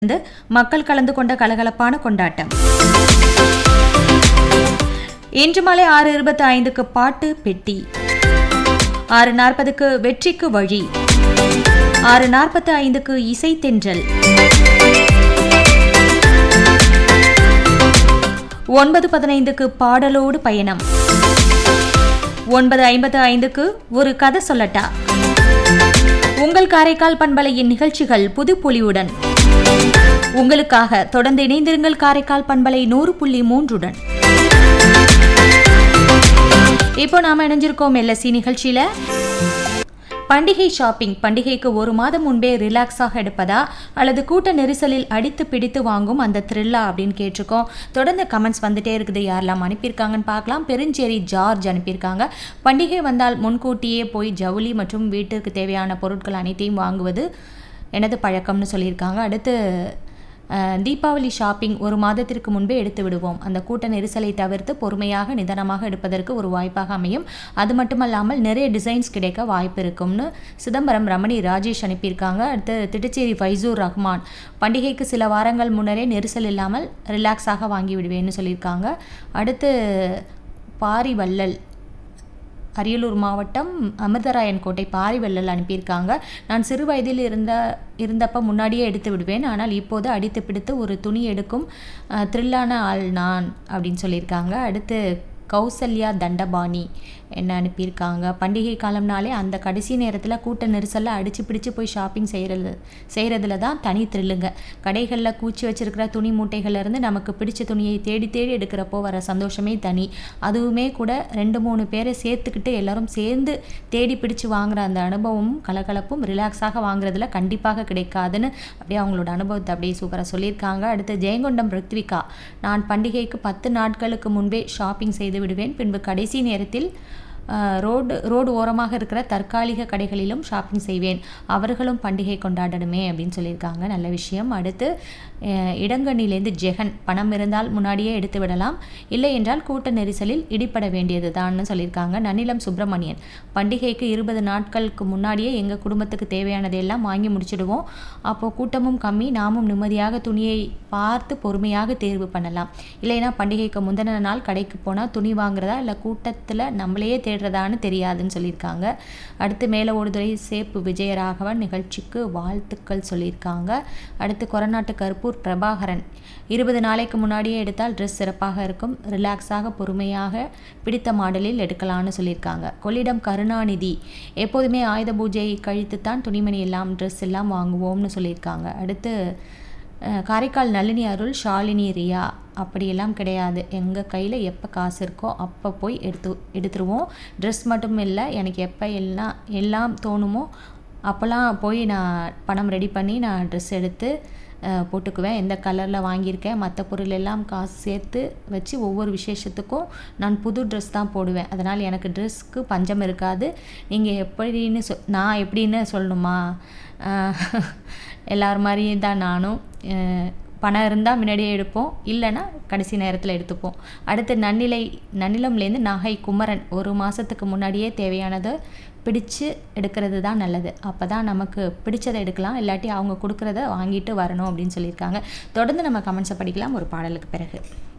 இருந்து மக்கள் கலந்து கொண்ட கலகலப்பான கொண்டாட்டம் இன்று மாலை ஆறு இருபத்தி ஐந்துக்கு பாட்டு பெட்டி ஆறு நாற்பதுக்கு வெற்றிக்கு வழி ஆறு நாற்பத்தி ஐந்துக்கு இசை தென்றல் ஒன்பது பதினைந்துக்கு பாடலோடு பயணம் ஒன்பது ஐம்பத்து ஐந்துக்கு ஒரு கதை சொல்லட்டா உங்கள் காரைக்கால் பண்பலையின் நிகழ்ச்சிகள் புது பொலிவுடன் உங்களுக்காக தொடர்ந்து இணைந்திருங்கள் காரைக்கால் பண்பலை நூறு புள்ளி மூன்றுடன் இப்போ நாம இணைஞ்சிருக்கோம் எல்எஸ்சி நிகழ்ச்சியில பண்டிகை ஷாப்பிங் பண்டிகைக்கு ஒரு மாதம் முன்பே ரிலாக்ஸாக எடுப்பதா அல்லது கூட்ட நெரிசலில் அடித்து பிடித்து வாங்கும் அந்த த்ரில்லா அப்படின்னு கேட்டிருக்கோம் தொடர்ந்து கமெண்ட்ஸ் வந்துட்டே இருக்குது யாரெல்லாம் அனுப்பியிருக்காங்கன்னு பார்க்கலாம் பெருஞ்சேரி ஜார்ஜ் அனுப்பியிருக்காங்க பண்டிகை வந்தால் முன்கூட்டியே போய் ஜவுளி மற்றும் வீட்டிற்கு தேவையான பொருட்கள் அனைத்தையும் வாங்குவது எனது பழக்கம்னு சொல்லியிருக்காங்க அடுத்து அஹ், தீபாவளி ஷாப்பிங் ஒரு மாதத்திற்கு முன்பே எடுத்து விடுவோம் அந்த கூட்ட நெரிசலை தவிர்த்து பொறுமையாக நிதானமாக எடுப்பதற்கு ஒரு வாய்ப்பாக அமையும் அது மட்டுமல்லாமல் நிறைய டிசைன்ஸ் கிடைக்க வாய்ப்பு இருக்கும்னு சிதம்பரம் ரமணி ராஜேஷ் அனுப்பியிருக்காங்க அடுத்து திட்டுச்சேரி ஃபைசூர் ரஹ்மான் பண்டிகைக்கு சில வாரங்கள் முன்னரே நெரிசல் இல்லாமல் ரிலாக்ஸாக வாங்கி விடுவேன்னு சொல்லியிருக்காங்க அடுத்து பாரிவள்ளல் அரியலூர் மாவட்டம் அமிர்தராயன் கோட்டை பாரிவள்ளல் அனுப்பியிருக்காங்க நான் சிறு வயதில் இருந்த இருந்தப்ப முன்னாடியே எடுத்து விடுவேன் ஆனால் இப்போது அடித்து பிடித்து ஒரு துணி எடுக்கும் அஹ், த்ரில்லான ஆள் நான் அப்படின்னு சொல்லியிருக்காங்க அடுத்து கௌசல்யா தண்டபாணி என்ன அனுப்பியிருக்காங்க பண்டிகை காலம்னாலே அந்த கடைசி நேரத்தில் கூட்ட நெரிசலில் அடித்து பிடிச்சு போய் ஷாப்பிங் செய்கிறது செய்கிறதுல தான் தனி த்ரில்லுங்க கடைகளில் கூச்சி வச்சிருக்கிற துணி மூட்டைகள்ல இருந்து நமக்கு பிடிச்ச துணியை தேடி தேடி எடுக்கிறப்போ வர சந்தோஷமே தனி அதுவுமே கூட ரெண்டு மூணு பேரை சேர்த்துக்கிட்டு எல்லாரும் சேர்ந்து தேடி பிடிச்சு வாங்குற அந்த அனுபவமும் கலகலப்பும் ரிலாக்ஸாக வாங்குறதுல கண்டிப்பாக கிடைக்காதுன்னு அப்படியே அவங்களோட அனுபவத்தை அப்படியே சூப்பராக சொல்லியிருக்காங்க அடுத்து ஜெயங்கொண்டம் ரித்விகா நான் பண்டிகைக்கு பத்து நாட்களுக்கு முன்பே ஷாப்பிங் செய்து விடுவேன் பின்பு கடைசி நேரத்தில் அஹ், ரோடு ரோடு ஓரமாக இருக்கிற தற்காலிக கடைகளிலும் ஷாப்பிங் செய்வேன் அவர்களும் பண்டிகை கொண்டாடணுமே அப்படின்னு சொல்லியிருக்காங்க நல்ல விஷயம் அடுத்து அஹ், இடங்கண்ணிலேருந்து ஜெகன் பணம் இருந்தால் முன்னாடியே எடுத்து விடலாம் இல்லை என்றால் கூட்ட நெரிசலில் இடிப்பட வேண்டியது தான்னு சொல்லியிருக்காங்க நன்னிலம் சுப்பிரமணியன் பண்டிகைக்கு இருபது நாட்களுக்கு முன்னாடியே எங்கள் குடும்பத்துக்கு தேவையானதையெல்லாம் வாங்கி முடிச்சிடுவோம் அப்போது கூட்டமும் கம்மி நாமும் நிம்மதியாக துணியை பார்த்து பொறுமையாக தேர்வு பண்ணலாம் இல்லைன்னா பண்டிகைக்கு முந்தின நாள் கடைக்கு போனால் துணி வாங்குறதா இல்லை கூட்டத்தில் நம்மளையே தேடுறதான்னு தெரியாதுன்னு சொல்லியிருக்காங்க அடுத்து மேலே ஓடுதுறை சேப்பு விஜயராகவன் நிகழ்ச்சிக்கு வாழ்த்துக்கள் சொல்லியிருக்காங்க அடுத்து கொரநாட்டு கருப்பூர் பிரபாகரன் இருபது நாளைக்கு முன்னாடியே எடுத்தால் ட்ரெஸ் சிறப்பாக இருக்கும் ரிலாக்ஸாக பொறுமையாக பிடித்த மாடலில் எடுக்கலாம்னு சொல்லியிருக்காங்க கொள்ளிடம் கருணாநிதி எப்போதுமே ஆயுத பூஜை கழித்துத்தான் துணிமணி எல்லாம் ட்ரெஸ் எல்லாம் வாங்குவோம்னு சொல்லியிருக்காங்க அடுத்து அஹ், காரைக்கால் நளினி அருள் ஷாலினி ரியா அப்படியெல்லாம் கிடையாது எங்கள் கையில் எப்போ காசு இருக்கோ அப்போ போய் எடுத்து எடுத்துருவோம் ட்ரெஸ் மட்டும் இல்லை எனக்கு எப்போ எல்லாம் எல்லாம் தோணுமோ அப்போல்லாம் போய் நான் பணம் ரெடி பண்ணி நான் ட்ரெஸ் எடுத்து அஹ், போட்டுக்குவேன் எந்த கலரில் வாங்கியிருக்கேன் மற்ற பொருள் எல்லாம் காசு சேர்த்து வச்சு ஒவ்வொரு விசேஷத்துக்கும் நான் புது ட்ரெஸ் தான் போடுவேன் அதனால் எனக்கு ட்ரெஸ்க்கு பஞ்சம் இருக்காது நீங்கள் எப்படின்னு சொ நான் எப்படின்னு சொல்லணுமா அஹ், எல்லார் மாதிரியும் தான் நானும் அஹ், பணம் இருந்தால் முன்னாடியே எடுப்போம் இல்லைன்னா கடைசி நேரத்தில் எடுத்துப்போம் அடுத்து நன்னிலை நன்னிலம்லேருந்து நாகை குமரன் ஒரு மாதத்துக்கு முன்னாடியே தேவையானதை பிடிச்சு எடுக்கிறது தான் நல்லது அப்போ தான் நமக்கு பிடிச்சதை எடுக்கலாம் இல்லாட்டி அவங்க கொடுக்குறத வாங்கிட்டு வரணும் அப்படின்னு சொல்லியிருக்காங்க தொடர்ந்து நம்ம கமெண்ட்ஸை படிக்கலாம் ஒரு பாடலுக்கு பிறகு